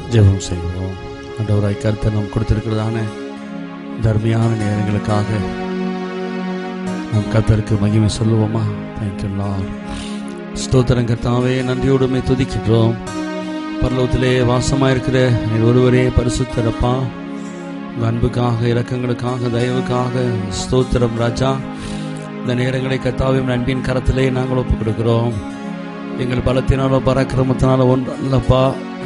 ஜெபம் செய்வோம் ஆண்டவராய் கருத்தை நாம் கொடுத்திருக்கிறதான தர்மியான நேரங்களுக்காக நாம் கர்த்தருக்கு மகிமை சொல்லுவோமா தேங்க்யூ லார்ட் ஸ்தோத்திரம் கர்த்தாவே நன்றியோடுமே துதிக்கின்றோம் பரலோகத்திலே வாசமாயிருக்கிற நீர் ஒருவரே பரிசுத்தரப்பா உங்க அன்புக்காக இரக்கங்களுக்காக தயவுக்காக ஸ்தோத்திரம் ராஜா இந்த நேரங்களை கத்தாவின் அன்பின் கரத்திலே நாங்கள் ஒப்புக் கொடுக்கிறோம் எங்கள் பலத்தினாலோ பராக்கிரமத்தினாலோ ஒன்று அல்லப்பா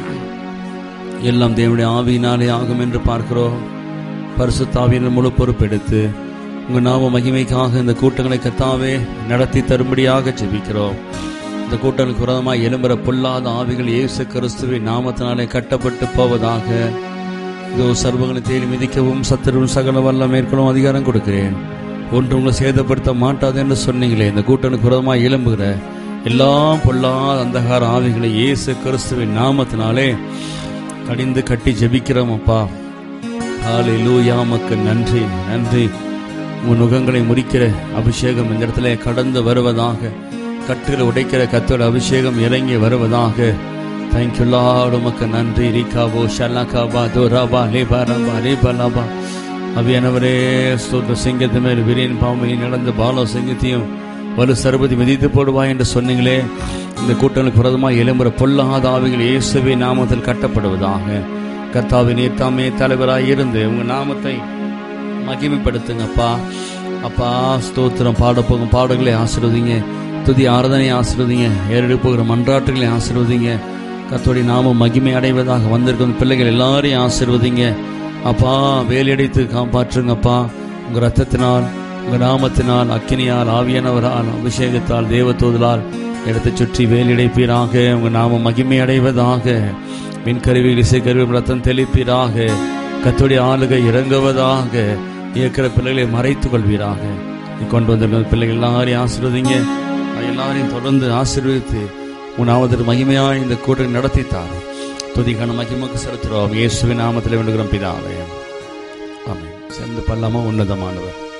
எல்லாம் தேவனுடைய ஆவியினாலே ஆகும் என்று பார்க்கிறோம் பரிசுத்தாவியின் முழு பொறுப்பெடுத்து உங்கள் நாம மகிமைக்காக இந்த கூட்டங்களை கத்தாவே நடத்தி தரும்படியாக ஜெபிக்கிறோம் இந்த கூட்டங்களுக்கு விரோதமாக எழும்புற பொல்லாத ஆவிகள் இயேசு கிறிஸ்துவின் நாமத்தினாலே கட்டப்பட்டு போவதாக இதோ சர்வங்களை தேடி மிதிக்கவும் சத்துருவும் சகல வல்ல மேற்கொள்ளும் அதிகாரம் கொடுக்கிறேன் ஒன்று உங்களை சேதப்படுத்த மாட்டாது என்று சொன்னீங்களே இந்த கூட்டனுக்கு விரோதமாக எழும்புகிற எல்லாம் பொல்லாத அந்தகார ஆவிகளை இயேசு கிறிஸ்துவின் நாமத்தினாலே கடிந்து கட்டி ஜெபிக்கிறோம் அப்பா ஹalleluya உமக்கு நன்றி நன்றி உன் நுகங்களை முறிக்கிற அபிஷேகம் இந்த இடத்துல கடந்து வருவதாக கட்டுகளை உடைக்கிற கத்தோட அபிஷேகம் இறங்கி வருவதாக தேங்க்யூ லார்ட் உமக்கு நன்றி ரிகாபோ ஷல்லாகாபா தோராபா லேபா ரபா லேபா லாபா அபியானவரே ஸ்தோத்திர சிங்கத்து மேல் விரியன் பாம்பையும் நடந்த பாலோ சிங்கத்தையும் வலு சர்பதி மிதித்து போடுவா என்று சொன்னீங்களே இந்த கூட்டங்களுக்கு விரதமாக எழும்புற பொல்லாத ஆவிகள் இயேசுவே நாமத்தில் கட்டப்படுவதாக கர்த்தாவின் நீர்த்தாமே தலைவராய் இருந்து உங்க நாமத்தை மகிமைப்படுத்துங்கப்பா அப்பா ஸ்தோத்திரம் பாட போகும் பாடங்களை ஆசிர்வதிங்க துதி ஆராதனை ஆசிர்வதிங்க ஏறெடு போகிற மன்றாட்டுகளை ஆசிர்வதிங்க கத்தோடைய நாம மகிமை அடைவதாக வந்திருக்கும் பிள்ளைகள் எல்லாரையும் ஆசிர்வதிங்க அப்பா வேலையடைத்து காப்பாற்றுங்கப்பா உங்க ரத்தத்தினால் உங்க நாமத்தினால் அக்கினியால் ஆவியானவரால் அபிஷேகத்தால் தேவத்தூதலால் இடத்தை சுற்றி வேலையடைப்பீராக உங்க நாம மகிமை அடைவதாக மின்கருவியில் இசைக்கருவி ரத்தம் தெளிப்பீராக கத்தோடைய ஆளுகை இறங்குவதாக இருக்கிற பிள்ளைகளை மறைத்துக் கொள்வீராக நீ கொண்டு வந்திருக்கிற பிள்ளைகள் எல்லாரையும் ஆசீர்வதிங்க எல்லாரையும் தொடர்ந்து ஆசீர்வதித்து உன் மகிமையாய் இந்த கூட்டம் நடத்தித்தார் துதிக்கான மகிமக்கு செலுத்துகிறோம் இயேசுவின் நாமத்தில் வேண்டுகிறோம் பிதாவே ஆமென் சேர்ந்து பல்லாமா உன்னதமானவர்